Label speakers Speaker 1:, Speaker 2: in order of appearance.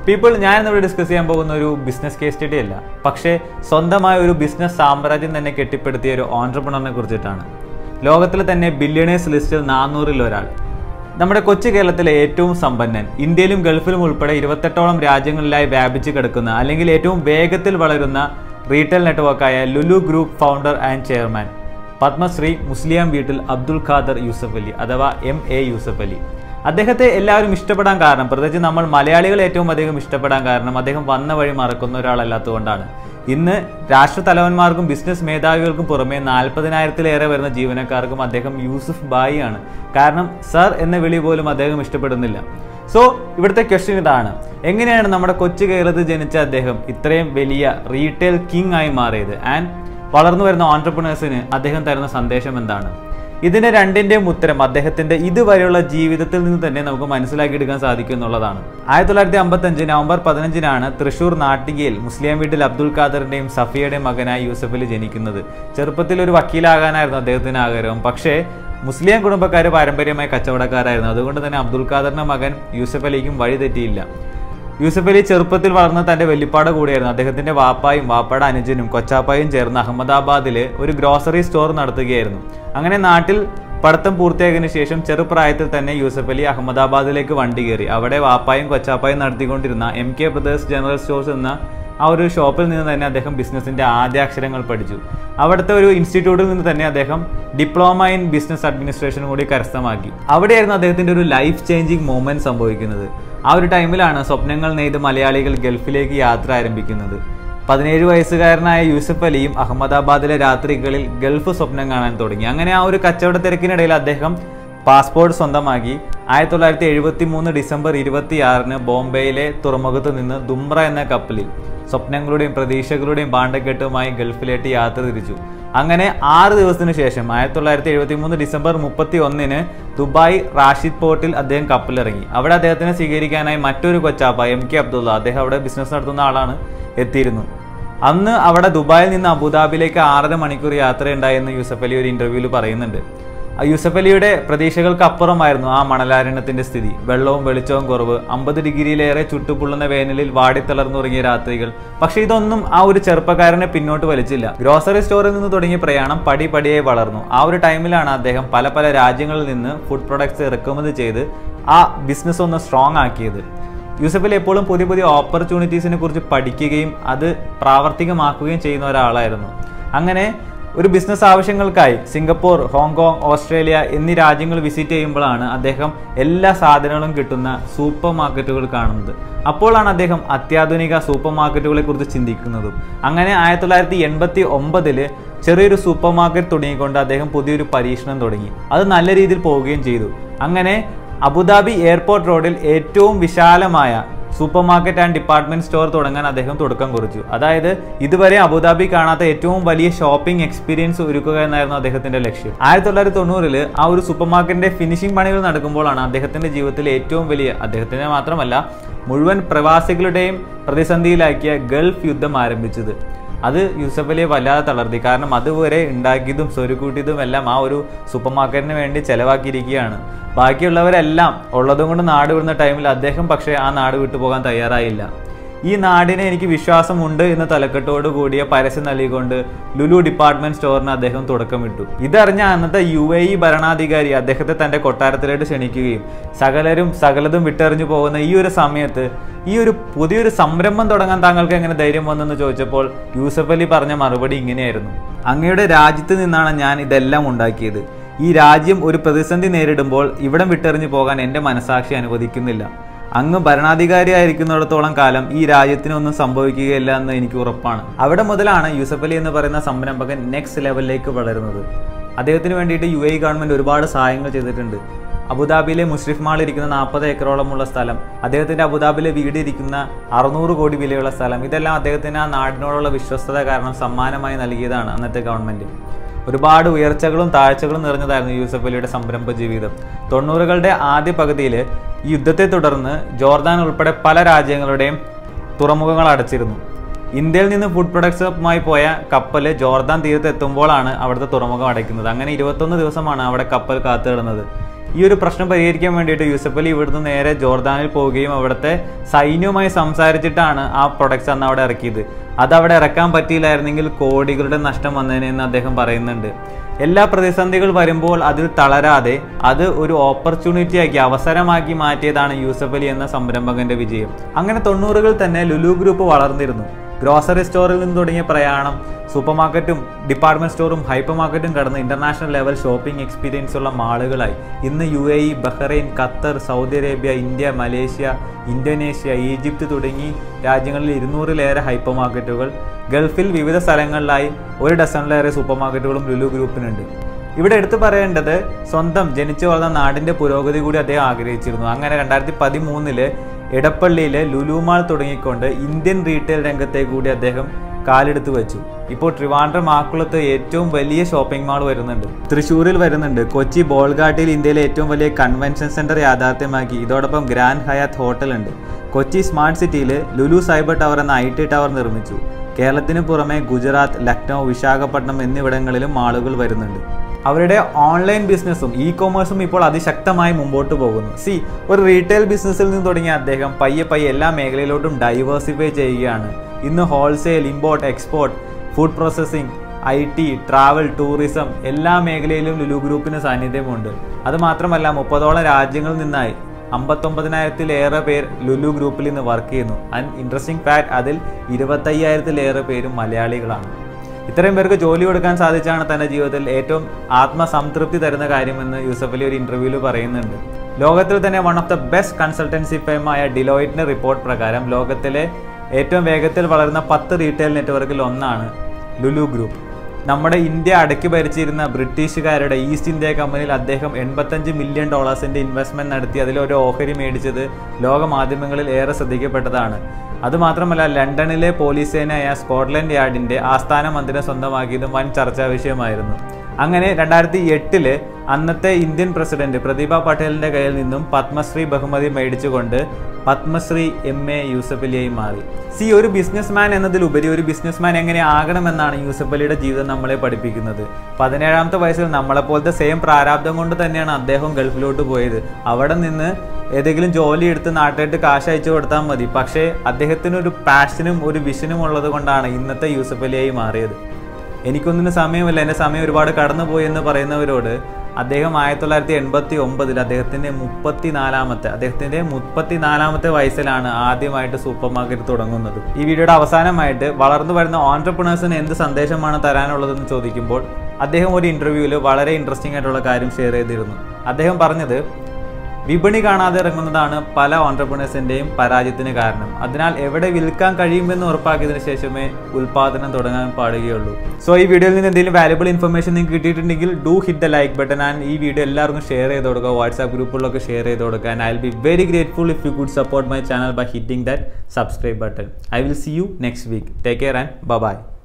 Speaker 1: people ഞാൻ ഇന്നിവിടെ discuss ചെയ്യാൻ പോകുന്ന ഒരു ബിസിനസ് കേസ് സ്റ്റഡി അല്ല പക്ഷേ സ്വന്തമായ ഒരു ബിസിനസ് സാമ്രാജ്യം തന്നെ കെട്ടിപ്പടുത്തിയ ഒരു ഓൺടർപ്രണറിനെ കുറിച്ചിട്ടാണ് ലോകത്തിലെ തന്നെ ബില്യണേഴ്സ് ലിസ്റ്റിൽ നാനൂറിൽ ഒരാൾ നമ്മുടെ കൊച്ചു കേരളത്തിലെ ഏറ്റവും സമ്പന്നൻ ഇന്ത്യയിലും ഗൾഫിലും ഉൾപ്പെടെ ഇരുപത്തെട്ടോളം രാജ്യങ്ങളിലായി വ്യാപിച്ചു കിടക്കുന്ന അല്ലെങ്കിൽ ഏറ്റവും വേഗത്തിൽ വളരുന്ന റീറ്റെയിൽ നെറ്റ്വർക്കായ Lulu group founder and chairman Padmashri Musaliyam Veettil Abdul Khader Yusuf Ali അഥവാ എം എ യൂസഫ് അലി അദ്ദേഹത്തെ എല്ലാവരും ഇഷ്ടപ്പെടാൻ കാരണം പ്രത്യേകിച്ച് നമ്മൾ മലയാളികൾ ഏറ്റവും അധികം ഇഷ്ടപ്പെടാൻ കാരണം അദ്ദേഹം വന്ന വഴി മറക്കുന്ന ഒരാളല്ലാത്തതുകൊണ്ടാണ് ഇന്ന് രാഷ്ട്ര തലവന്മാർക്കും ബിസിനസ് മേധാവികൾക്കും പുറമെ നാൽപ്പതിനായിരത്തിലേറെ വരുന്ന ജീവനക്കാർക്കും അദ്ദേഹം യൂസുഫ് ബായി ആണ് കാരണം സർ എന്ന വിളി പോലും അദ്ദേഹം ഇഷ്ടപ്പെടുന്നില്ല സോ ഇവിടുത്തെ ക്വസ്റ്റ്യൻ ഇതാണ് എങ്ങനെയാണ് നമ്മുടെ കൊച്ചു കേരളത്തിൽ ജനിച്ച അദ്ദേഹം ഇത്രയും വലിയ റീറ്റെയിൽ കിങ് ആയി മാറിയത് ആൻഡ് വളർന്നു വരുന്ന ഓൺടർപ്രണേഴ്സിന് അദ്ദേഹം തരുന്ന സന്ദേശം എന്താണ് ഇതിന്റെ രണ്ടിന്റെയും ഉത്തരം അദ്ദേഹത്തിന്റെ ഇതുവരെയുള്ള ജീവിതത്തിൽ നിന്ന് തന്നെ നമുക്ക് മനസ്സിലാക്കിയെടുക്കാൻ സാധിക്കും എന്നുള്ളതാണ് ആയിരത്തി തൊള്ളായിരത്തി അമ്പത്തി അഞ്ച് നവംബർ പതിനഞ്ചിനാണ് തൃശൂർ നാട്ടികയിൽ മുസ്ലിം വീട്ടിൽ അബ്ദുൽ ഖാദറിന്റെയും സഫിയുടെയും മകനായി യൂസഫ് അലി ജനിക്കുന്നത് ചെറുപ്പത്തിൽ ഒരു വക്കീലാകാനായിരുന്നു അദ്ദേഹത്തിന് ആഗ്രഹം പക്ഷേ മുസ്ലിം കുടുംബക്കാർ പാരമ്പര്യമായി കച്ചവടക്കാരായിരുന്നു അതുകൊണ്ട് തന്നെ അബ്ദുൽ ഖാദറിന്റെ മകൻ യൂസഫ് അലിക്കും വഴി തെറ്റിയില്ല യൂസഫ് അലി ചെറുപ്പത്തിൽ വളർന്ന തന്റെ വെല്ലിപ്പാട് കൂടിയായിരുന്നു അദ്ദേഹത്തിന്റെ വാപ്പായും വാപ്പയുടെ അനുജനും കൊച്ചാപ്പായും ചേർന്ന് അഹമ്മദാബാദിൽ ഒരു ഗ്രോസറി സ്റ്റോർ നടത്തുകയായിരുന്നു അങ്ങനെ നാട്ടിൽ പഠിത്തം പൂർത്തിയാക്കിയതിനു ശേഷം ചെറുപ്രായത്തിൽ തന്നെ യൂസഫ് അലി അഹമ്മദാബാദിലേക്ക് വണ്ടി കയറി അവിടെ വാപ്പായും കൊച്ചാപ്പായും നടത്തിക്കൊണ്ടിരുന്ന M K brothers general stores എന്ന ആ ഒരു ഷോപ്പിൽ നിന്ന് തന്നെ അദ്ദേഹം ബിസിനസിന്റെ ആദ്യ അക്ഷരങ്ങൾ പഠിച്ചു അവിടുത്തെ ഒരു ഇൻസ്റ്റിറ്റ്യൂട്ടിൽ നിന്ന് തന്നെ അദ്ദേഹം ഡിപ്ലോമ ഇൻ ബിസിനസ് അഡ്മിനിസ്ട്രേഷൻ കൂടി കരസ്ഥമാക്കി അവിടെയായിരുന്നു അദ്ദേഹത്തിന്റെ ഒരു ലൈഫ് ചേഞ്ചിങ് മൂമെന്റ് സംഭവിക്കുന്നത് ആ ഒരു ടൈമിലാണ് സ്വപ്നങ്ങൾ നെയ്ത് മലയാളികൾ ഗൾഫിലേക്ക് യാത്ര ആരംഭിക്കുന്നത് പതിനേഴ് വയസ്സുകാരനായ യൂസഫ് അലിയും അഹമ്മദാബാദിലെ രാത്രികളിൽ ഗൾഫ് സ്വപ്നം കാണാൻ തുടങ്ങി അങ്ങനെ ആ ഒരു കച്ചവട തിരക്കിനിടയിൽ അദ്ദേഹം പാസ്പോർട്ട് സ്വന്തമാക്കി ആയിരത്തി തൊള്ളായിരത്തി എഴുപത്തി മൂന്ന് ഡിസംബർ ഇരുപത്തിയാറിന് ബോംബെയിലെ തുറമുഖത്ത് നിന്ന് ദുംറ എന്ന കപ്പലിൽ സ്വപ്നങ്ങളുടെയും പ്രതീക്ഷകളുടെയും പാണ്ടക്കെട്ടുമായി ഗൾഫിലേക്ക് യാത്ര തിരിച്ചു അങ്ങനെ ആറ് ദിവസത്തിനു ശേഷം ആയിരത്തി തൊള്ളായിരത്തി എഴുപത്തി മൂന്ന് ഡിസംബർ മുപ്പത്തി ഒന്നിന് ദുബായ് റാഷിദ് പോർട്ടിൽ അദ്ദേഹം കപ്പലിറങ്ങി അവിടെ അദ്ദേഹത്തിനെ സ്വീകരിക്കാനായി മറ്റൊരു കൊച്ചാപ്പ എം കെ അബ്ദുള്ള അദ്ദേഹം അവിടെ ബിസിനസ് നടത്തുന്ന ആളാണ് എത്തിയിരുന്നു അന്ന് അവിടെ ദുബായിൽ നിന്ന് അബുദാബിയിലേക്ക് ആറര മണിക്കൂർ യാത്രയുണ്ടായെന്ന് യൂസഫ് അലി ഒരു ഇന്റർവ്യൂവിൽ പറയുന്നുണ്ട് ആ യൂസഫ് അലിയുടെ പ്രതീക്ഷകൾക്ക് അപ്പുറമായിരുന്നു ആ മണലാരണ്യത്തിന്റെ സ്ഥിതി വെള്ളവും വെളിച്ചവും കുറവ് അമ്പത് ഡിഗ്രിയിലേറെ ചുട്ടുപൊള്ളുന്ന വേനലിൽ വാടിത്തളർന്നുറങ്ങിയ രാത്രികൾ പക്ഷെ ഇതൊന്നും ആ ഒരു ചെറുപ്പക്കാരനെ പിന്നോട്ട് വലിച്ചില്ല ഗ്രോസറി സ്റ്റോറിൽ നിന്ന് തുടങ്ങിയ പ്രയാണം പടി പടിയായി വളർന്നു ആ ഒരു ടൈമിലാണ് അദ്ദേഹം പല പല രാജ്യങ്ങളിൽ നിന്ന് ഫുഡ് പ്രൊഡക്ട്സ് ഇറക്കുമതി ചെയ്ത് ആ ബിസിനസ് ഒന്ന് സ്ട്രോങ് ആക്കിയത് യൂസഫിൽ എപ്പോഴും പുതിയ പുതിയ ഓപ്പർച്യൂണിറ്റീസിനെ കുറിച്ച് പഠിക്കുകയും അത് പ്രാവർത്തികമാക്കുകയും ചെയ്യുന്ന ഒരാളായിരുന്നു അങ്ങനെ ഒരു ബിസിനസ് ആവശ്യങ്ങൾക്കായി സിംഗപ്പൂർ ഹോങ്കോങ് ഓസ്ട്രേലിയ എന്നീ രാജ്യങ്ങൾ വിസിറ്റ് ചെയ്യുമ്പോഴാണ് അദ്ദേഹം എല്ലാ സാധനങ്ങളും കിട്ടുന്ന സൂപ്പർ മാർക്കറ്റുകൾ കാണുന്നത് അപ്പോഴാണ് അദ്ദേഹം അത്യാധുനിക സൂപ്പർ മാർക്കറ്റുകളെ കുറിച്ച് ചിന്തിക്കുന്നതും അങ്ങനെ ആയിരത്തി തൊള്ളായിരത്തി എൺപത്തി ഒമ്പതില് ചെറിയൊരു സൂപ്പർ മാർക്കറ്റ് തുടങ്ങിക്കൊണ്ട് അദ്ദേഹം പുതിയൊരു പരീക്ഷണം തുടങ്ങി അത് നല്ല രീതിയിൽ പോവുകയും ചെയ്തു അങ്ങനെ അബുദാബി എയർപോർട്ട് റോഡിൽ ഏറ്റവും വിശാലമായ supermarket and department store തുടങ്ങാൻ അദ്ദേഹം തുടക്കം കുറിച്ചു അതായത് ഇതുവരെ അബുദാബി കാണാത്ത ഏറ്റവും വലിയ ഷോപ്പിംഗ് എക്സ്പീരിയൻസ് ഒരുക്കുക എന്നായിരുന്നു അദ്ദേഹത്തിന്റെ ലക്ഷ്യം ആയിരത്തി തൊള്ളായിരത്തി തൊണ്ണൂറിൽ ആ ഒരു സൂപ്പർ മാർക്കറ്റിന്റെ ഫിനിഷിംഗ് പണികൾ നടക്കുമ്പോഴാണ് അദ്ദേഹത്തിന്റെ ജീവിതത്തിലെ ഏറ്റവും വലിയ അദ്ദേഹത്തിന്റെ മാത്രമല്ല മുഴുവൻ പ്രവാസികളുടെയും പ്രതിസന്ധിയിലാക്കിയ ഗൾഫ് യുദ്ധം ആരംഭിച്ചത് അത് യൂസഫ് അലിയെ വല്ലാതെ തളർത്തി കാരണം അതുവരെ ഉണ്ടാക്കിയതും സ്വരുക്കൂട്ടിയതും എല്ലാം ആ ഒരു സൂപ്പർ മാർക്കറ്റിന് വേണ്ടി ചെലവാക്കിയിരിക്കുകയാണ് ബാക്കിയുള്ളവരെല്ലാം ഉള്ളതും കൊണ്ട് നാട് വിടുന്ന ടൈമിൽ അദ്ദേഹം പക്ഷേ ആ നാട് വിട്ടു പോകാൻ തയ്യാറായില്ല ഈ നാടിനെ എനിക്ക് വിശ്വാസമുണ്ട് എന്ന തലക്കെട്ടോട് കൂടിയ പരസ്യം നൽകിക്കൊണ്ട് ലുലു ഡിപ്പാർട്ട്മെന്റ് സ്റ്റോറിന് അദ്ദേഹം തുടക്കമിട്ടു ഇതറിഞ്ഞ അന്നത്തെ യു എ ഇ ഭരണാധികാരി അദ്ദേഹത്തെ തന്റെ കൊട്ടാരത്തിലേക്ക് ക്ഷണിക്കുകയും സകലരും സകലതും വിട്ടെറിഞ്ഞു പോകുന്ന ഈ ഒരു സമയത്ത് ഈ ഒരു പുതിയൊരു സംരംഭം തുടങ്ങാൻ താങ്കൾക്ക് എങ്ങനെ ധൈര്യം വന്നെന്ന് ചോദിച്ചപ്പോൾ യൂസഫ് അലി പറഞ്ഞ മറുപടി ഇങ്ങനെയായിരുന്നു അങ്ങയുടെ രാജ്യത്ത് നിന്നാണ് ഞാൻ ഇതെല്ലാം ഉണ്ടാക്കിയത് ഈ രാജ്യം ഒരു പ്രതിസന്ധി നേരിടുമ്പോൾ ഇവിടം വിട്ടെറിഞ്ഞു പോകാൻ എൻ്റെ മനസാക്ഷി അനുവദിക്കുന്നില്ല അങ്ങ് ഭരണാധികാരിയായിരിക്കുന്നിടത്തോളം കാലം ഈ രാജ്യത്തിനൊന്നും സംഭവിക്കുകയില്ല എന്ന് എനിക്ക് ഉറപ്പാണ് അവിടെ മുതലാണ് യൂസഫ് അലി എന്ന് പറയുന്ന സംരംഭകൻ നെക്സ്റ്റ് ലെവലിലേക്ക് വളരുന്നത് അദ്ദേഹത്തിന് വേണ്ടിയിട്ട് യു എ ഗവൺമെന്റ് ഒരുപാട് സഹായങ്ങൾ ചെയ്തിട്ടുണ്ട് അബുദാബിയിലെ മുഷ്രിഫ് മാൾ ഇരിക്കുന്ന നാൽപ്പത് ഏക്കറോളമുള്ള സ്ഥലം അദ്ദേഹത്തിന്റെ അബുദാബിയിലെ വീട് ഇരിക്കുന്ന അറുന്നൂറ് കോടി വിലയുള്ള സ്ഥലം ഇതെല്ലാം അദ്ദേഹത്തിന് ആ നാടിനോടുള്ള വിശ്വസ്തത കാരണം സമ്മാനമായി നൽകിയതാണ് അന്നത്തെ ഗവൺമെന്റ് ഒരുപാട് ഉയർച്ചകളും താഴ്ചകളും നിറഞ്ഞതായിരുന്നു യൂസഫ് അലിയുടെ സംരംഭ ജീവിതം തൊണ്ണൂറുകളുടെ ആദ്യ പകുതിയിൽ ഈ യുദ്ധത്തെ തുടർന്ന് ജോർദാൻ ഉൾപ്പെടെ പല രാജ്യങ്ങളുടെയും തുറമുഖങ്ങൾ അടച്ചിരുന്നു ഇന്ത്യയിൽ നിന്ന് ഫുഡ് പ്രൊഡക്ട്സുമായി പോയ കപ്പൽ ജോർദാൻ തീരത്ത് എത്തുമ്പോഴാണ് അവിടുത്തെ തുറമുഖം അടയ്ക്കുന്നത് അങ്ങനെ ഇരുപത്തൊന്ന് ദിവസമാണ് അവിടെ കപ്പൽ കാത്തുകിടന്നത് ഈ ഒരു പ്രശ്നം പരിഹരിക്കാൻ വേണ്ടിയിട്ട് യൂസഫ് അലി ഇവിടുന്ന് നേരെ ജോർദാനിൽ പോവുകയും അവിടുത്തെ സൈന്യവുമായി സംസാരിച്ചിട്ടാണ് ആ പ്രൊഡക്ട്സ് അന്ന് അവിടെ ഇറക്കിയത് അത് അവിടെ ഇറക്കാൻ പറ്റിയില്ലായിരുന്നെങ്കിൽ കോടികളുടെ നഷ്ടം വന്നതിനെന്ന് അദ്ദേഹം പറയുന്നുണ്ട് എല്ലാ പ്രതിസന്ധികൾ വരുമ്പോൾ അതിൽ തളരാതെ അത് ഒരു ഓപ്പർച്യൂണിറ്റി ആക്കി അവസരമാക്കി മാറ്റിയതാണ് യൂസഫ് അലി എന്ന സംരംഭകന്റെ വിജയം അങ്ങനെ തൊണ്ണൂറുകൾ തന്നെ ലുലു ഗ്രൂപ്പ് വളർന്നിരുന്നു ഗ്രോസറി സ്റ്റോറിൽ നിന്ന് തുടങ്ങിയ പ്രയാണം സൂപ്പർ മാർക്കറ്റും ഡിപ്പാർട്ട്മെന്റ് സ്റ്റോറും ഹൈപ്പർ മാർക്കറ്റും കടന്ന് ഇന്റർനാഷണൽ ലെവൽ ഷോപ്പിംഗ് എക്സ്പീരിയൻസ് ഉള്ള മാളുകളായി ഇന്ന് U A E Bahrain Qatar Saudi Arabia India Malaysia Indonesia Egypt തുടങ്ങി രാജ്യങ്ങളിൽ ഇരുന്നൂറിലേറെ ഹൈപ്പർ മാർക്കറ്റുകൾ ഗൾഫിൽ വിവിധ സ്ഥലങ്ങളിലായി ഒരു ഡസണിലേറെ സൂപ്പർ മാർക്കറ്റുകളും ലുലു ഗ്രൂപ്പിനുണ്ട് ഇവിടെ എടുത്തു പറയേണ്ടത് സ്വന്തം ജനിച്ചു വളർന്ന നാടിന്റെ പുരോഗതി കൂടി അദ്ദേഹം ആഗ്രഹിച്ചിരുന്നു അങ്ങനെ രണ്ടായിരത്തി പതിമൂന്നില് ഇടപ്പള്ളിയിലെ ലുലുമാൾ തുടങ്ങിക്കൊണ്ട് ഇന്ത്യൻ റീറ്റെയിൽ രംഗത്തേക്ക് കൂടി അദ്ദേഹം കാലെടുത്ത് വെച്ചു ഇപ്പോൾ ട്രിവാൻഡ്രം ആക്കുളത്ത് ഏറ്റവും വലിയ ഷോപ്പിംഗ് മാൾ വരുന്നുണ്ട് തൃശ്ശൂരിൽ വരുന്നുണ്ട് കൊച്ചി ബോൾഗാട്ടിയിൽ ഇന്ത്യയിലെ ഏറ്റവും വലിയ കൺവെൻഷൻ സെന്റർ യാഥാർത്ഥ്യമാക്കി ഇതോടൊപ്പം ഗ്രാൻഡ് ഹയാത്ത് ഹോട്ടൽ ഉണ്ട് കൊച്ചി സ്മാർട്ട് സിറ്റിയിൽ ലുലു സൈബർ ടവർ എന്ന ഐ ടി ടവർ നിർമ്മിച്ചു കേരളത്തിന് പുറമെ ഗുജറാത്ത് ലക്നൗ വിശാഖപട്ടണം എന്നിവിടങ്ങളിലും മാളുകൾ വരുന്നുണ്ട് അവരുടെ ഓൺലൈൻ ബിസിനസ്സും ഇ കോമേഴ്സും ഇപ്പോൾ അതിശക്തമായി മുമ്പോട്ട് പോകുന്നു സി ഒരു റീറ്റെയിൽ ബിസിനസ്സിൽ നിന്ന് തുടങ്ങിയ അദ്ദേഹം പയ്യെ പയ്യെ എല്ലാ മേഖലയിലോട്ടും ഡൈവേഴ്സിഫൈ ചെയ്യുകയാണ് ഇന്ന് wholesale import export food processing I T travel tourism എല്ലാ മേഖലയിലും ലുലു ഗ്രൂപ്പിന് സാന്നിധ്യമുണ്ട് അതുമാത്രമല്ല മുപ്പതോളം രാജ്യങ്ങളിൽ നിന്നായി അമ്പത്തൊമ്പതിനായിരത്തിലേറെ പേർ ലുലു ഗ്രൂപ്പിൽ നിന്ന് വർക്ക് ചെയ്യുന്നു ആൻഡ് ഇൻട്രസ്റ്റിംഗ് ഫാക്ട് അതിൽ ഇരുപത്തയ്യായിരത്തിലേറെ പേരും മലയാളികളാണ് ഇത്രയും പേർക്ക് ജോലി കൊടുക്കാൻ സാധിച്ചാണ് തന്റെ ജീവിതത്തിൽ ഏറ്റവും ആത്മസംതൃപ്തി തരുന്ന കാര്യമെന്ന് യൂസഫ് അലി ഒരു ഇന്റർവ്യൂവിൽ പറയുന്നുണ്ട് ലോകത്തിൽ തന്നെ one of the best consultancy ഫേമായ ഡിലോയിറ്റിന്റെ റിപ്പോർട്ട് പ്രകാരം ലോകത്തിലെ ഏറ്റവും വേഗത്തിൽ വളരുന്ന പത്ത് റീറ്റെയിൽ നെറ്റ്വർക്കിൽ ഒന്നാണ് ലുലു ഗ്രൂപ്പ് നമ്മുടെ ഇന്ത്യ അടക്കി ഭരിച്ചിരുന്ന ബ്രിട്ടീഷുകാരുടെ ഈസ്റ്റ് ഇന്ത്യ കമ്പനിയിൽ അദ്ദേഹം എൺപത്തഞ്ച് മില്യൺ ഡോളേഴ്സിന്റെ ഇൻവെസ്റ്റ്മെന്റ് നടത്തി അതിലൊരു ഓഹരി മേടിച്ചത് ലോക മാധ്യമങ്ങളിൽ ഏറെ ശ്രദ്ധിക്കപ്പെട്ടതാണ് അതുമാത്രമല്ല ലണ്ടനിലെ പോലീസ് സേനയായ സ്കോട്ട്ലൻഡ് യാർഡിന്റെ ആസ്ഥാന മന്ദിരം സ്വന്തമാക്കിയതും വൻ ചർച്ചാ വിഷയമായിരുന്നു അങ്ങനെ രണ്ടായിരത്തി എട്ടില് അന്നത്തെ ഇന്ത്യൻ പ്രസിഡന്റ് പ്രതിഭ പട്ടേലിന്റെ കയ്യിൽ നിന്നും പത്മശ്രീ ബഹുമതി മേടിച്ചുകൊണ്ട് പത്മശ്രീ എം എ യൂസഫ് അലിയായി മാറി സി ഒരു ബിസിനസ്മാൻ എന്നതിലുപരി ഒരു ബിസിനസ്മാൻ എങ്ങനെ ആകണമെന്നാണ് യൂസഫ് അലിയുടെ ജീവിതം നമ്മളെ പഠിപ്പിക്കുന്നത് പതിനേഴാമത്തെ വയസ്സിൽ നമ്മളെപ്പോലത്തെ സെയിം പ്രാരാബ്ദം കൊണ്ട് തന്നെയാണ് അദ്ദേഹം ഗൾഫിലോട്ട് പോയത് അവിടെ നിന്ന് ഏതെങ്കിലും ജോലി എടുത്ത് നാട്ടിലേക്ക് കാശ് അയച്ചു കൊടുത്താൽ മതി പക്ഷേ അദ്ദേഹത്തിന് ഒരു പാഷനും ഒരു വിഷനും ഉള്ളത് കൊണ്ടാണ് ഇന്നത്തെ യൂസഫ് അലിയായി മാറിയത് എനിക്കൊന്നിനും സമയമില്ല എൻ്റെ സമയം ഒരുപാട് കടന്നുപോയി എന്ന് പറയുന്നവരോട് അദ്ദേഹം ആയിരത്തി തൊള്ളായിരത്തി എൺപത്തി ഒമ്പതിൽ അദ്ദേഹത്തിൻ്റെ മുപ്പത്തി നാലാമത്തെ അദ്ദേഹത്തിൻ്റെ മുപ്പത്തി നാലാമത്തെ വയസ്സിലാണ് ആദ്യമായിട്ട് സൂപ്പർ മാർക്കറ്റ് തുടങ്ങുന്നത് ഈ വീഡിയോയുടെ അവസാനമായിട്ട് വളർന്നു വരുന്ന ഓൺടർപ്രണേഴ്സിന് എന്ത് സന്ദേശമാണ് തരാനുള്ളതെന്ന് ചോദിക്കുമ്പോൾ അദ്ദേഹം ഒരു ഇൻ്റർവ്യൂവിൽ വളരെ ഇൻട്രസ്റ്റിംഗ് ആയിട്ടുള്ള കാര്യം ഷെയർ ചെയ്തിരുന്നു അദ്ദേഹം പറഞ്ഞത് വിപണി കാണാതെ ഇറങ്ങുന്നതാണ് പല ഓൺടർപ്രണേഴ്സിന്റെയും പരാജയത്തിന് കാരണം അതിനാൽ എവിടെ വിൽക്കാൻ കഴിയുമെന്ന് ഉറപ്പാക്കിയതിനു ശേഷമേ ഉൽപാദനം തുടങ്ങാൻ പാടുകയുള്ളൂ സോ ഈ വീഡിയോയിൽ നിന്ന് എന്തെങ്കിലും വാല്യുബിൾ ഇൻഫർമേഷൻ നിങ്ങൾക്ക് കിട്ടിയിട്ടുണ്ടെങ്കിൽ do hit the like button and ഈ വീഡിയോ എല്ലാവർക്കും ഷെയർ ചെയ്ത് കൊടുക്കുക വാട്സാപ്പ് ഗ്രൂപ്പുകളിലൊക്കെ ഷെയർ ചെയ്ത് കൊടുക്കുക and I will be very grateful if you could support my channel by hitting that subscribe button I will see you next week take care and by